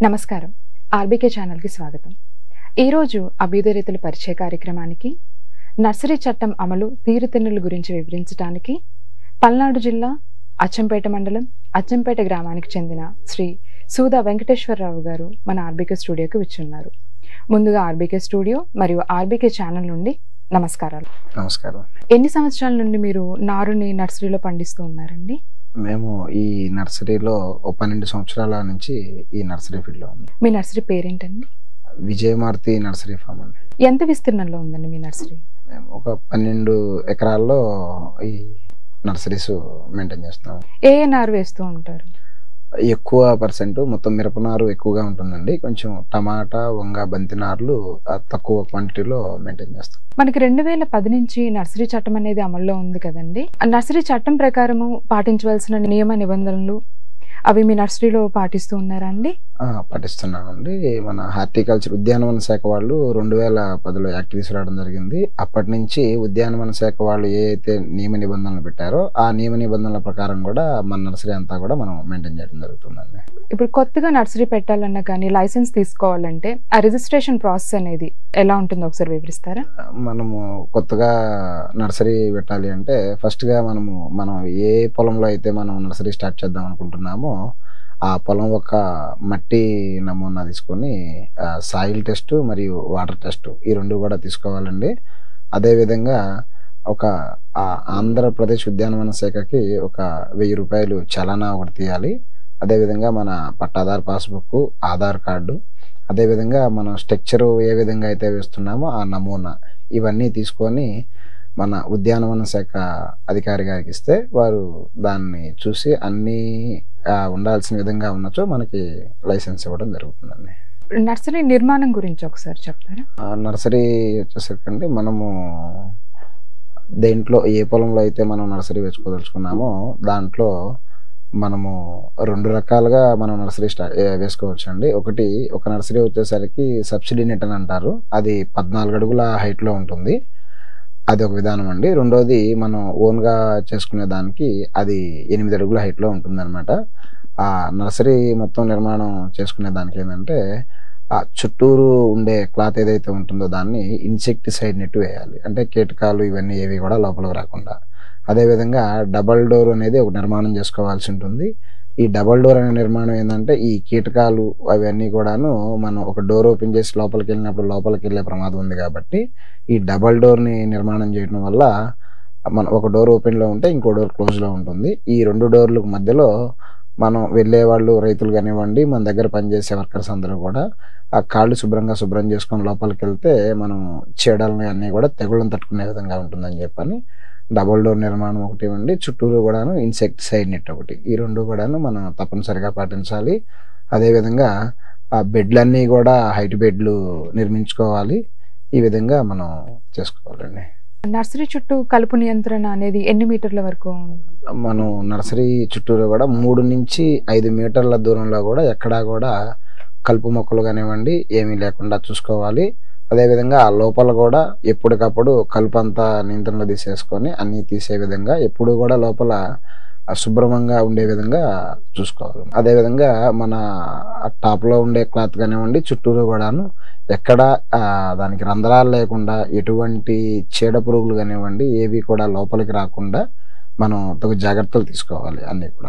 నమస్కారం ఆర్బీకే ఛానల్కి స్వాగతం ఈరోజు అభ్యుదయ రైతుల పరిచయ కార్యక్రమానికి నర్సరీ చట్టం అమలు తీరుతెన్నుల గురించి వివరించడానికి పల్నాడు జిల్లా అచ్చంపేట మండలం అచ్చంపేట గ్రామానికి చెందిన శ్రీ సూదా వెంకటేశ్వరరావు గారు మన ఆర్బీకే స్టూడియోకి విచ్చున్నారు ముందుగా ఆర్బీకే స్టూడియో మరియు ఆర్బీకే ఛానల్ నుండి నమస్కారాలు నమస్కారం ఎన్ని సంవత్సరాల నుండి మీరు నారుని నర్సరీలో పండిస్తూ ఉన్నారండి మేము ఈ నర్సరీలో ఓ పన్నెండు సంవత్సరాల నుంచి ఈ నర్సరీ ఫీల్డ్లో ఉన్నాం మీ నర్సరీ పేరేంటండి విజయమారుతి నర్సరీ ఫామ్ అండి ఎంత విస్తీర్ణంలో ఉందండి మీ నర్సరీ మేము ఒక పన్నెండు ఎకరాల్లో ఈ నర్సరీస్ మెయింటైన్ చేస్తాం ఏ ఏ నారు వేస్తూ ఉంటారు ఎక్కువ పర్సెంట్ మొత్తం మిరపనారు ఎక్కువగా ఉంటుందండి కొంచెం టమాటా వంగ బంతి నారులు ఆ, తక్కువ క్వాంటిటీలో మెయింటైన్ చేస్తాం మనకి రెండు వేల పది నుంచి నర్సరీ చట్టం అనేది అమల్లో ఉంది కదండి ఆ నర్సరీ చట్టం ప్రకారము పాటించవలసిన నియమ నిబంధనలు అవి మీ నర్సరీలో పాటిస్తూ ఉన్నారా అండి ఆ, పాటిస్తున్నామండి మన హార్టికల్చర్ ఉద్యానవన శాఖ వాళ్ళు రెండు వేల పదిలో యాక్ట్ తీసుకురావడం జరిగింది అప్పటి నుంచి ఉద్యానవన శాఖ వాళ్ళు ఏ అయితే నియమ నిబంధనలు పెట్టారో ఆ నియమ నిబంధనల ప్రకారం కూడా మన నర్సరీ అంతా కూడా మనం మెయింటైన్ చేయడం జరుగుతుందండి ఇప్పుడు కొత్తగా నర్సరీ పెట్టాలన్నా కానీ లైసెన్స్ తీసుకోవాలంటే ఆ రిజిస్ట్రేషన్ ప్రాసెస్ అనేది ఎలా ఉంటుందో ఒకసారి వివరిస్తారా మనము కొత్తగా నర్సరీ పెట్టాలి అంటే ఫస్ట్గా మనము మనం ఏ పొలంలో అయితే మనం నర్సరీ స్టార్ట్ చేద్దాం అనుకుంటున్నామో ఆ పొలం యొక్క మట్టి నమూనా తీసుకొని సాయిల్ టెస్ట్ మరియు వాటర్ టెస్ట్ ఈ రెండు కూడా తీసుకోవాలండి అదేవిధంగా ఒక ఆ ఆంధ్రప్రదేశ్ ఉద్యానవన శాఖకి ఒక వెయ్యి రూపాయలు చలానా ఒకటి తీయాలి అదేవిధంగా మన పట్టాదార్ పాస్బుక్ ఆధార్ కార్డు అదేవిధంగా మనం స్ట్రక్చర్ ఏ విధంగా అయితే వేస్తున్నామో ఆ నమూనా ఇవన్నీ తీసుకొని మన ఉద్యానవన శాఖ అధికారి గారికి ఇస్తే వారు దాన్ని చూసి అన్నీ ఆ, ఉండాల్సిన విధంగా ఉన్నచో మనకి లైసెన్స్ ఇవ్వడం జరుగుతుందండి నర్సరీ నిర్మాణం గురించి ఒకసారి చెప్తారా ఆ నర్సరీ వచ్చేసరికి మనము దేంట్లో ఏ పొలంలో అయితే మనం నర్సరీ వేసుకోదలుచుకున్నామో దాంట్లో మనము రెండు రకాలుగా మనం నర్సరీ స్టా ఏ- వేసుకోవచ్చు అండి ఒకటి ఒక నర్సరీ వచ్చేసరికి సబ్సిడీ నెట్ అని అంటారు అది పద్నాలుగు అడుగుల హైట్లో ఉంటుంది అది ఒక విధానం అండి రెండోది మనం ఓన్గా చేసుకునే దానికి అది ఎనిమిది అడుగుల హైట్లో ఉంటుందన్నమాట ఆ నర్సరీ మొత్తం నిర్మాణం చేసుకునే దానికి ఏంటంటే ఆ చుట్టూరు ఉండే క్లాత్ ఏదైతే ఉంటుందో దాన్ని ఇన్సెక్టిసైడ్ నెట్ వేయాలి అంటే కీటకాలు ఇవన్నీ ఏవి కూడా లోపలికి రాకుండా అదేవిధంగా డబల్ డోర్ అనేది ఒక నిర్మాణం చేసుకోవాల్సి ఉంటుంది ఈ డబల్ డోర్ అనే నిర్మాణం ఏంటంటే ఈ కీటకాలు అవన్నీ కూడాను మనం ఒక డోర్ ఓపెన్ చేసి లోపలికి వెళ్ళినప్పుడు లోపలికి వెళ్ళే ప్రమాదం ఉంది కాబట్టి ఈ డబల్ డోర్ని నిర్మాణం చేయడం వల్ల మన ఒక డోర్ ఓపెన్లో ఉంటే ఇంకో డోర్ క్లోజ్లో ఉంటుంది ఈ రెండు డోర్లకు మధ్యలో మనం వెళ్ళే వాళ్ళు రైతులు కానివ్వండి మన దగ్గర పనిచేసే వర్కర్స్ అందరూ కూడా ఆ కాళ్ళు శుభ్రంగా శుభ్రం చేసుకొని లోపలికి వెళ్తే మనం చీడలని అన్నీ కూడా తెగుళ్ళని తట్టుకునే విధంగా ఉంటుందని చెప్పని డబుల్ డోర్ నిర్మాణం ఒకటి ఉండి చుట్టూరు కూడాను ఇన్సెక్టిసైడ్ నెట్ ఒకటి ఈ రెండు కూడాను మనం తప్పనిసరిగా పాటించాలి అదేవిధంగా ఆ బెడ్లన్నీ కూడా హైట్ బెడ్లు నిర్మించుకోవాలి ఈ విధంగా మనం చేసుకోవాలండి నర్సరీ చుట్టూ కలుపు నియంత్రణ అనేది ఎన్ని మీటర్ల వరకు మనం నర్సరీ చుట్టూరు కూడా మూడు నుంచి ఐదు మీటర్ల దూరంలో కూడా ఎక్కడా కూడా కలుపు మొక్కలు కానివ్వండి ఏమీ లేకుండా చూసుకోవాలి అదేవిధంగా ఆ లోపల కూడా ఎప్పటికప్పుడు కలుపు అంతా నియంత్రణలో తీసేసుకొని అన్నీ తీసే విధంగా ఎప్పుడు కూడా లోపల శుభ్రంగా ఉండే విధంగా చూసుకోవాలి అదేవిధంగా మన టాప్లో ఉండే క్లాత్ కానివ్వండి చుట్టూరు కూడాను ఎక్కడ ఆ, దానికి రంధ్రాలు లేకుండా ఎటువంటి చీడ పురుగులు కానివ్వండి ఏవి కూడా లోపలికి రాకుండా మనం తగు జాగ్రత్తలు తీసుకోవాలి అన్నీ కూడా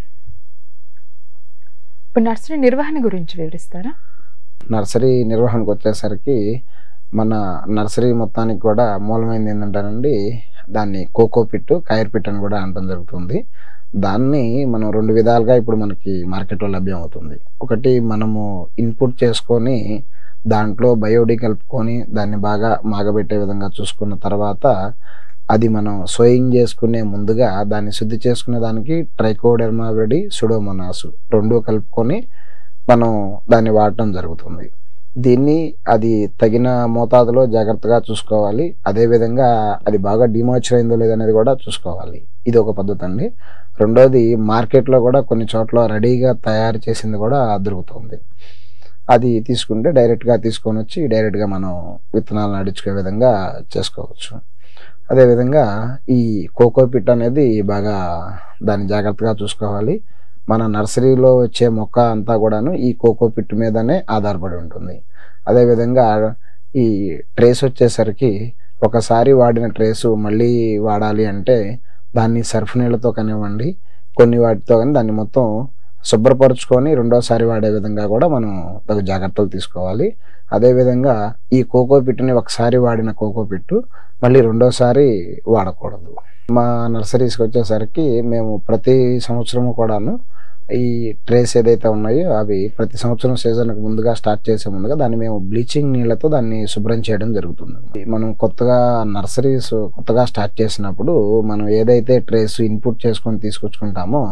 ఇప్పుడు నర్సరీ నిర్వహణ గురించి వివరిస్తారా నర్సరీ నిర్వహణకు వచ్చేసరికి మన నర్సరీ మొత్తానికి కూడా మూలమైంది ఏంటంటేనండి దాన్ని కోకో పిట్ కైర్ పిట్ అని కూడా అనడం జరుగుతుంది దాన్ని మనం రెండు విధాలుగా ఇప్పుడు మనకి మార్కెట్లో లభ్యం అవుతుంది ఒకటి మనము ఇన్పుట్ చేసుకొని దాంట్లో బయోడి కలుపుకొని దాన్ని బాగా మాగబెట్టే విధంగా చూసుకున్న తర్వాత అది మనం సోయింగ్ చేసుకునే ముందుగా దాన్ని శుద్ధి చేసుకునే దానికి ట్రైకోడెర్మావిడి సుడోమోనాసు రెండు కలుపుకొని మనం దాన్ని వాడటం జరుగుతుంది దీన్ని అది తగిన మోతాదులో జాగ్రత్తగా చూసుకోవాలి అదేవిధంగా అది బాగా డిమాయిచర్ అయిందో లేదనేది కూడా చూసుకోవాలి ఇది ఒక పద్ధతి అండి రెండోది మార్కెట్లో కూడా కొన్ని చోట్ల రెడీగా తయారు చేసింది కూడా దొరుకుతుంది అది తీసుకుంటే డైరెక్ట్గా తీసుకొని వచ్చి డైరెక్ట్గా మనం విత్తనాలను నడుచుకునే విధంగా చేసుకోవచ్చు అదేవిధంగా ఈ కోకో పిట్ అనేది బాగా దాన్ని జాగ్రత్తగా చూసుకోవాలి మన నర్సరీలో వచ్చే మొక్క అంతా కూడాను ఈ కోకో పిట్ మీదనే ఆధారపడి ఉంటుంది అదేవిధంగా ఈ ట్రేస్ వచ్చేసరికి ఒకసారి వాడిన ట్రేసు మళ్ళీ వాడాలి అంటే దాన్ని సర్ఫ్ నీళ్ళతో కానివ్వండి కొన్ని వాటితో కానీ దాన్ని మొత్తం శుభ్రపరుచుకొని రెండోసారి వాడే విధంగా కూడా మనం తగు జాగ్రత్తలు తీసుకోవాలి అదేవిధంగా ఈ కోకో పిట్టుని ఒకసారి వాడిన కోకో పిట్టు మళ్ళీ రెండోసారి వాడకూడదు మా నర్సరీస్కి వచ్చేసరికి మేము ప్రతి సంవత్సరము కూడాను ఈ ట్రేస్ ఏదైతే ఉన్నాయో అవి ప్రతి సంవత్సరం సీజన్కి ముందుగా స్టార్ట్ చేసే ముందుగా దాన్ని మేము బ్లీచింగ్ నీళ్ళతో దాన్ని శుభ్రం చేయడం జరుగుతుంది మనం కొత్తగా నర్సరీస్ కొత్తగా స్టార్ట్ చేసినప్పుడు మనం ఏదైతే ట్రేస్ ఇన్పుట్ చేసుకొని తీసుకొచ్చుకుంటామో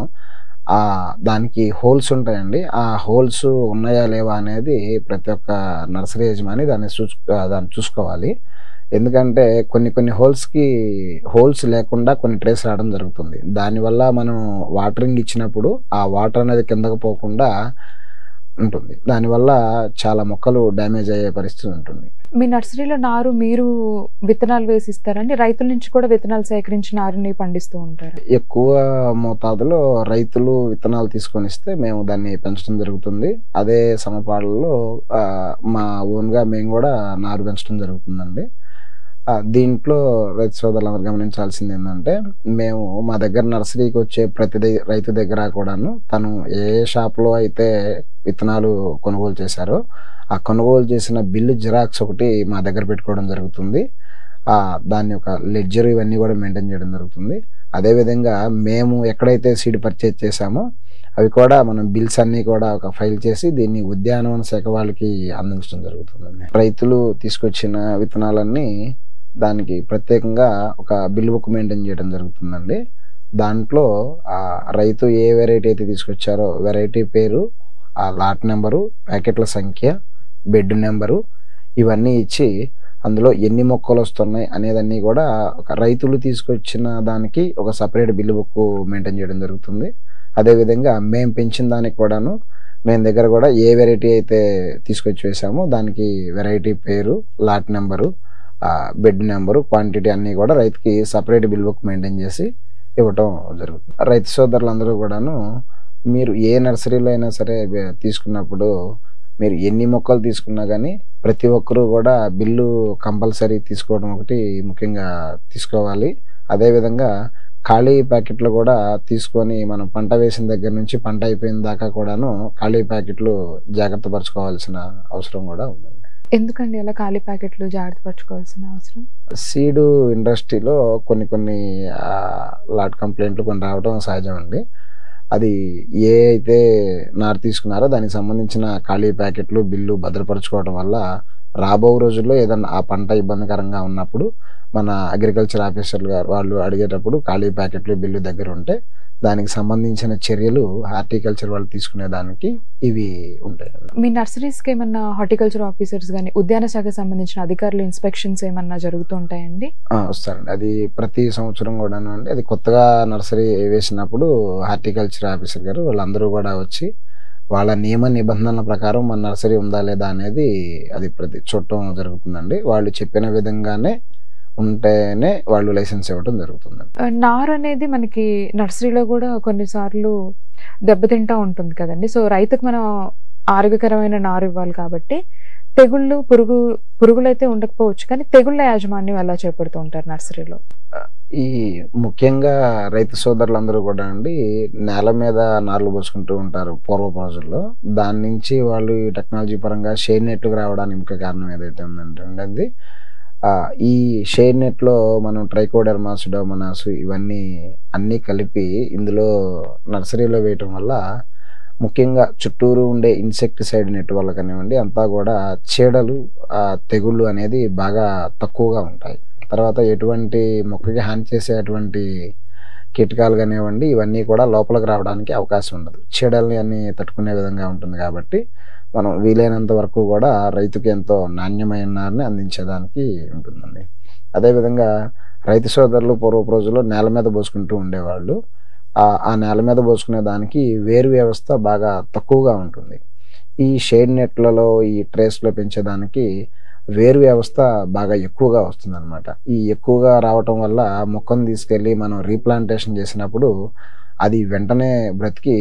ఆ దానికి హోల్స్ ఉంటాయండి ఆ హోల్స్ ఉన్నాయా లేవా అనేది ప్రతి ఒక్క నర్సరీ యజమాని దాన్ని చూసు దాన్ని చూసుకోవాలి ఎందుకంటే కొన్ని కొన్ని హోల్స్కి హోల్స్ లేకుండా కొన్ని ట్రేస్ రావడం జరుగుతుంది దానివల్ల మనం వాటరింగ్ ఇచ్చినప్పుడు ఆ వాటర్ అనేది కిందకు పోకుండా ఉంటుంది దానివల్ల చాలా మొక్కలు డ్యామేజ్ అయ్యే పరిస్థితి ఉంటుంది మీ నర్సరీలో నారు మీరు విత్తనాలు వేసి ఇస్తారండి రైతుల నుంచి కూడా విత్తనాలు సేకరించి నారుని పండిస్తూ ఉంటారు ఎక్కువ మోతాదులో రైతులు విత్తనాలు తీసుకొని ఇస్తే మేము దాన్ని పెంచడం జరుగుతుంది అదే సమపాలలో ఆ, మా ఓన్గా మేము కూడా నారు పెంచడం జరుగుతుందండి ఆ, దీంట్లో రైతు సోదరులందరూ గమనించాల్సింది ఏంటంటే మేము మా దగ్గర నర్సరీకి వచ్చే ప్రతి ద- రైతు దగ్గర కూడాను తను ఏ షాప్లో అయితే విత్తనాలు కొనుగోలు చేశారో ఆ కొనుగోలు చేసిన బిల్లు జిరాక్స్ ఒకటి మా దగ్గర పెట్టుకోవడం జరుగుతుంది ఆ దాని యొక్క లెడ్జర్ ఇవన్నీ కూడా మెయింటైన్ చేయడం జరుగుతుంది అదేవిధంగా మేము ఎక్కడైతే సీడ్ పర్చేజ్ చేశామో అవి కూడా మనం బిల్స్ అన్నీ కూడా ఒక ఫైల్ చేసి దీన్ని ఉద్యానవన శాఖ వాళ్ళకి అందించడం జరుగుతుందండి రైతులు తీసుకొచ్చిన విత్తనాలన్నీ దానికి ప్రత్యేకంగా ఒక బిల్ బుక్ మెయింటైన్ చేయడం జరుగుతుందండి దాంట్లో ఆ రైతు ఏ వెరైటీ అయితే తీసుకొచ్చారో వెరైటీ పేరు ఆ లాట్ నెంబరు ప్యాకెట్ల సంఖ్య బెడ్ నెంబరు ఇవన్నీ ఇచ్చి అందులో ఎన్ని మొక్కలు వస్తున్నాయి అనేదన్నీ కూడా ఒక రైతులు తీసుకొచ్చిన దానికి ఒక సపరేట్ బిల్లు బుక్ మెయింటైన్ చేయడం జరుగుతుంది అదేవిధంగా మేము పెంచిన దానికి కూడాను మేము దగ్గర కూడా ఏ వెరైటీ అయితే తీసుకొచ్చి వేసామో దానికి వెరైటీ పేరు lot number bed number quantity అన్నీ కూడా రైతుకి సపరేట్ బిల్ బుక్ మెయింటైన్ చేసి ఇవ్వటం జరుగుతుంది రైతు సోదరులందరూ కూడాను మీరు ఏ నర్సరీలో అయినా సరే వే- తీసుకున్నప్పుడు మీరు ఎన్ని మొక్కలు తీసుకున్నా కానీ ప్రతి ఒక్కరూ కూడా బిల్లు కంపల్సరీ తీసుకోవడం ఒకటి ముఖ్యంగా తీసుకోవాలి అదేవిధంగా ఖాళీ ప్యాకెట్లు కూడా తీసుకొని మనం పంట వేసిన దగ్గర నుంచి పంట అయిపోయిన దాకా కూడాను ఖాళీ ప్యాకెట్లు జాగ్రత్త పరచుకోవాల్సిన అవసరం కూడా ఉందండి ఎందుకండి అలా ఖాళీ ప్యాకెట్లు జాగ్రత్త పరచుకోవాల్సిన అవసరం సీడు ఇండస్ట్రీలో కొన్ని కొన్ని ఆ, లాట్ కంప్లైంట్లు కొన్ని రావడం సహజం అండి అది ఏ అయితే నారు తీసుకున్నారో దానికి సంబంధించిన ఖాళీ ప్యాకెట్లు బిల్లు భద్రపరచుకోవడం వల్ల రాబో రోజుల్లో ఏదన్నా ఆ పంట ఇబ్బందికరంగా ఉన్నప్పుడు మన అగ్రికల్చర్ ఆఫీసర్లు గారు వాళ్ళు అడిగేటప్పుడు ఖాళీ ప్యాకెట్లు బిల్లు దగ్గర ఉంటే దానికి సంబంధించిన చర్యలు హార్టికల్చర్ వాళ్ళు తీసుకునే దానికి ఇవి ఉంటాయి మీ నర్సరీస్కి ఏమన్నా హార్టికల్చర్ ఆఫీసర్స్ కానీ ఉద్యాన శాఖకు సంబంధించిన అధికారులు ఇన్స్పెక్షన్స్ ఏమన్నా జరుగుతూ ఉంటాయండి ఆ, వస్తారండి అది ప్రతి సంవత్సరం కూడాను అండి అది కొత్తగా నర్సరీ వేసినప్పుడు హార్టికల్చర్ ఆఫీసర్ గారు వాళ్ళందరూ కూడా వచ్చి వాళ్ళ నియమ నిబంధనల ప్రకారం మన నర్సరీ ఉందా లేదా అనేది అది ప్రతి చూడటం జరుగుతుందండి వాళ్ళు చెప్పిన విధంగానే ఉంటేనే వాళ్ళు లైసెన్స్ ఇవ్వడం జరుగుతుందండి ఆ, నారు అనేది మనకి నర్సరీలో కూడా కొన్నిసార్లు దెబ్బతింటా ఉంటుంది కదండి సో రైతుకు మనం ఆరోగ్యకరమైన నారు ఇవ్వాలి కాబట్టి తెగుళ్ళు పురుగు పురుగులు అయితే ఉండకపోవచ్చు కానీ తెగుళ్ళ యాజమాన్యం ఎలా చేపడుతూ ఉంటారు నర్సరీలో ఈ ముఖ్యంగా రైతు సోదరులందరూ కూడా అండి నేల మీద నార్లు పోసుకుంటూ ఉంటారు పూర్వపు రోజుల్లో దాని నుంచి వాళ్ళు ఈ టెక్నాలజీ పరంగా షేడ్ నెట్లకు రావడానికి ముఖ్య కారణం ఏదైతే ఉందంటే అండి అది ఆ, ఈ షేడ్ నెట్లో మనం ట్రైకోడర్మాస్ డోమనాస్ ఇవన్నీ అన్నీ కలిపి ఇందులో నర్సరీలో వేయటం వల్ల ముఖ్యంగా చుట్టూరు ఉండే ఇన్సెక్టిసైడ్ నెట్ వల్ల కానివ్వండి అంతా కూడా చీడలు ఆ, తెగుళ్ళు అనేది బాగా తక్కువగా ఉంటాయి తర్వాత ఎటువంటి మొక్కకి హాని చేసేటువంటి కీటకాలు కానివ్వండి ఇవన్నీ కూడా లోపలికి రావడానికి అవకాశం ఉండదు చీడల్ని అన్ని తట్టుకునే విధంగా ఉంటుంది కాబట్టి మనం వీలైనంత వరకు కూడా రైతుకి ఎంతో నాణ్యమైన నారిని అందించేదానికి ఉంటుందండి అదేవిధంగా రైతు సోదరులు పూర్వపు రోజుల్లో నేల మీద పోసుకుంటూ ఉండేవాళ్ళు ఆ ఆ నేల మీద పోసుకునే దానికి వేరు వ్యవస్థ బాగా తక్కువగా ఉంటుంది ఈ షేడ్ నెట్లలో ఈ ట్రేస్లో పెంచేదానికి వేరు వ్యవస్థ బాగా ఎక్కువగా వస్తుందన్నమాట ఈ ఎక్కువగా రావటం వల్ల మొక్కను తీసుకెళ్ళి మనం రీప్లాంటేషన్ చేసినప్పుడు అది వెంటనే బ్రతికి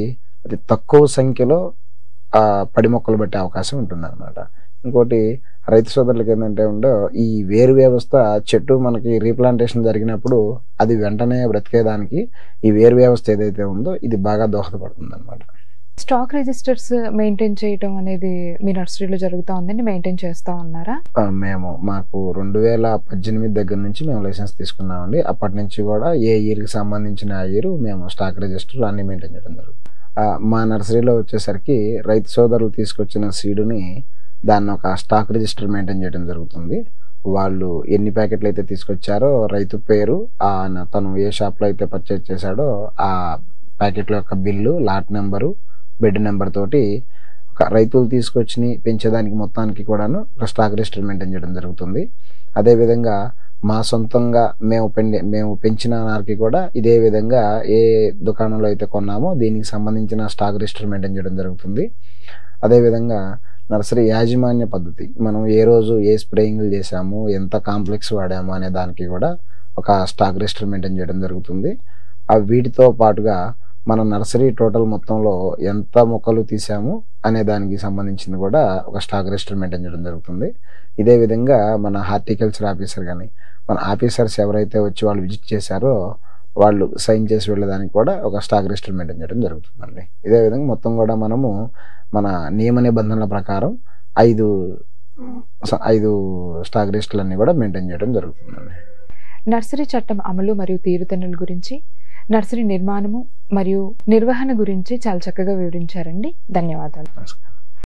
అతి తక్కువ సంఖ్యలో ఆ పడి మొక్కలు పెట్టే అవకాశం ఉంటుందన్నమాట ఇంకోటి రైతు సోదరులకి ఏంటంటే ఉండో ఈ వేరు వ్యవస్థ చెట్టు మనకి రీప్లాంటేషన్ జరిగినప్పుడు అది వెంటనే బ్రతికేదానికి ఈ వేరు వ్యవస్థ ఏదైతే ఉందో ఇది బాగా దోహదపడుతుంది అనమాట స్టాక్ రిజిస్టర్స్ మెయింటైన్ చేయటం అనేది మీ నర్సరీలో జరుగుతూ ఉందండి మెయింటైన్ చేస్తూ ఉన్నారా మేము మాకు రెండు వేల పద్దెనిమిది దగ్గర నుంచి మేము లైసెన్స్ తీసుకున్నామండి అప్పటి నుంచి కూడా ఏ ఇయర్కి సంబంధించిన ఆ ఇయర్ మేము స్టాక్ రిజిస్టర్ అన్ని మెయింటైన్ చేయడం జరుగుతుంది ఆ, మా నర్సరీలో వచ్చేసరికి రైతు సోదరులు తీసుకొచ్చిన సీడుని దాన్ని ఒక స్టాక్ రిజిస్టర్ మెయింటైన్ చేయడం జరుగుతుంది వాళ్ళు ఎన్ని ప్యాకెట్లు అయితే తీసుకొచ్చారో రైతు పేరు ఆ తను ఏ షాప్లో అయితే పర్చేజ్ చేశాడో ఆ ప్యాకెట్ల యొక్క bill lot number bed number తోటి ఒక రైతులు తీసుకొచ్చి పెంచేదానికి మొత్తానికి కూడాను ఒక స్టాక్ రిజిస్టర్ మెయింటైన్ చేయడం జరుగుతుంది అదేవిధంగా మా సొంతంగా మేము పెండి మేము పెంచిన నారికి కూడా ఇదే విధంగా ఏ దుకాణంలో అయితే కొన్నామో దీనికి సంబంధించిన స్టాక్ రిజిస్టర్ మెయింటైన్ చేయడం జరుగుతుంది అదేవిధంగా నర్సరీ యాజమాన్య పద్ధతి మనం ఏ రోజు ఏ స్ప్రేయింగ్లు చేసాము ఎంత కాంప్లెక్స్ వాడాము అనే దానికి కూడా ఒక స్టాక్ రిజిస్టర్ మెయింటైన్ చేయడం జరుగుతుంది ఆ వీటితో పాటుగా మన నర్సరీ టోటల్ మొత్తంలో ఎంత మొక్కలు తీసాము అనే దానికి సంబంధించింది కూడా ఒక స్టాక్ రిజిస్టర్ మెయింటైన్ చేయడం జరుగుతుంది ఇదే విధంగా మన హార్టికల్చర్ ఆఫీసర్ కానీ మన ఆఫీసర్స్ ఎవరైతే వచ్చి వాళ్ళు విజిట్ చేశారో వాళ్ళు సైన్ చేసి వెళ్ళేదానికి కూడా ఒక స్టాక్ రిజిస్టర్ మెయింటైన్ చేయడం జరుగుతుందండి ఇదే విధంగా మొత్తం కూడా మనము మన నియమ నిబంధనల ప్రకారం ఐదు స- ఐదు స్టాక్ రిజిస్టర్లు అన్ని కూడా మెయింటైన్ చేయడం జరుగుతుందండి నర్సరీ చట్టం అమలు మరియు తీరుతెన్నుల గురించి నర్సరీ నిర్మాణము మరియు నిర్వహణ గురించి చాలా చక్కగా వివరించారండి ధన్యవాదాలు నమస్కారం